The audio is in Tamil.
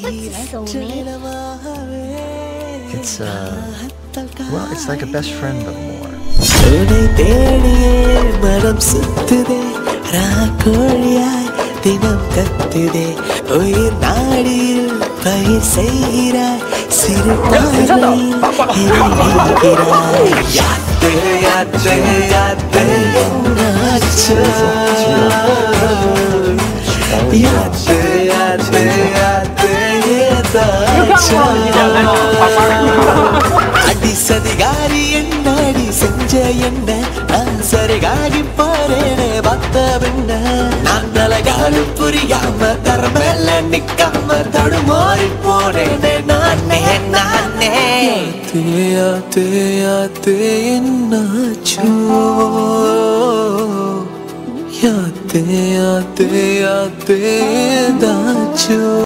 It's uh, well, it's like a best friend but more. உன்னை தேடியே மனம் சுத்துதே ராக்கோழியாய் தினம் கத்துதே உயிர் நாடியில் பயிர் செய்கிறாய் சிறு பார்வையில் எரிகிறாய் யாத்து யாத்து யாத்து என்னாச்சு யாத்து யாத்து யாத்து ஏதாச்சு அடி சதிகாரி என்ன அடி செஞ்ச என்ன நான் சரிகாகி போறேனே பத்த பின்ன நான் தலகாடு புரியாம தரமேல நிக்காம தடுமாறி போறேனே நானே நானே தேயா தேயா தேன்னாச்சோ யாத்தே யாத்தே யாத்தே தாச்சோ